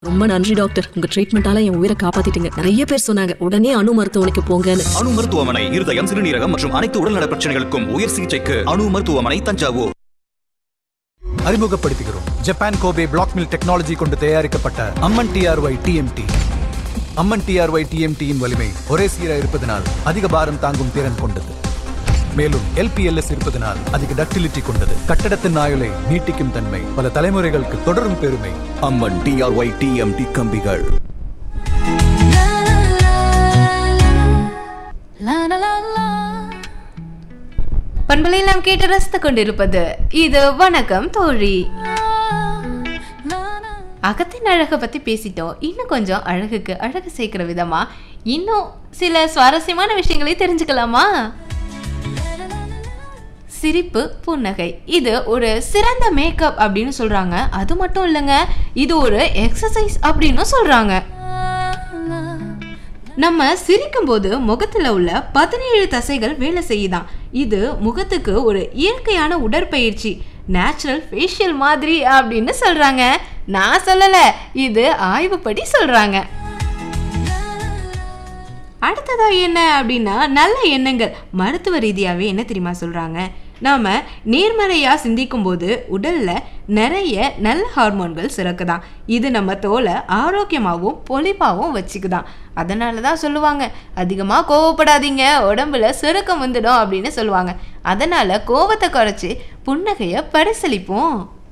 ரொம்ப நன்றி டாக்டர் உங்க ட்ரீட்மெண்டால என் உயிரை காப்பாத்திட்டீங்க நிறைய பேர் சொன்னாங்க உடனே அணு மருத்துவமனைக்கு போங்கன்னு அணு மருத்துவமனை இருதயம் சிறுநீரகம் மற்றும் அனைத்து உடல்நல பிரச்சனைகளுக்கும் உயர் சிகிச்சைக்கு அணு மருத்துவமனை தஞ்சாவூர் அறிமுகப்படுத்துகிறோம் Japan Kobe black mill technology கொண்டு தயாரிக்கப்பட்ட Amman T R Y T M T Amman T R Y டிஎம்டியின் வலிமை ஒரே சீராக இருப்பதனால் அதிக பாரம் தாங்கும் திறன் கொண்டது மேலும் எல்பிஎல்எஸ் இருப்பதனால் அதிக டக்டிலிட்டி கொண்டது கட்டடத்தின் ஆயுளை நீட்டிக்கும் தன்மை பல தலைமுறைகளுக்கு தொடரும் பெருமை அம்மன் டிஆர்ஒய் டிஎம்டி கம்பிகள் பண்பலையில் நாம் கேட்டு ரசித்து கொண்டிருப்பது இது வணக்கம் தோழி அகத்தின் அழகை பத்தி பேசிட்டோம் இன்னும் கொஞ்சம் அழகுக்கு அழகு சேர்க்கிற விதமா இன்னும் சில சுவாரஸ்யமான விஷயங்களை தெரிஞ்சுக்கலாமா சிரிப்பு புன்னகை இது ஒரு சிறந்த மேக்கப் அப்படின்னு சொல்றாங்க அது மட்டும் இல்லைங்க இது ஒரு எக்ஸசைஸ் அப்படின்னு சொல்றாங்க நம்ம சிரிக்கும்போது முகத்துல உள்ள பதினேழு தசைகள் வேலை செய்யுதாம் இது முகத்துக்கு ஒரு இயற்கையான உடற்பயிற்சி நேச்சுரல் ஃபேஷியல் மாதிரி அப்படின்னு சொல்றாங்க நான் சொல்லல இது ஆய்வுப்படி சொல்றாங்க அடுத்ததா என்ன அப்படின்னா நல்ல எண்ணங்கள் மருத்துவ ரீதியாவே என்ன தெரியுமா சொல்றாங்க நாம நேர்மறையா சிந்திக்கும் போது உடல்ல நிறைய நல்ல ஹார்மோன்கள் சுரக்குதாம் இது நம்ம தோலை ஆரோக்கியமாகவும் பொலிப்பாகவும் வச்சுக்குதாம் அதனால தான் சொல்லுவாங்க அதிகமாக கோவப்படாதீங்க உடம்புல சுருக்கம் வந்துடும் அப்படின்னு சொல்லுவாங்க அதனால கோவத்தை குறைச்சி புன்னகையை பரிசளிப்போம்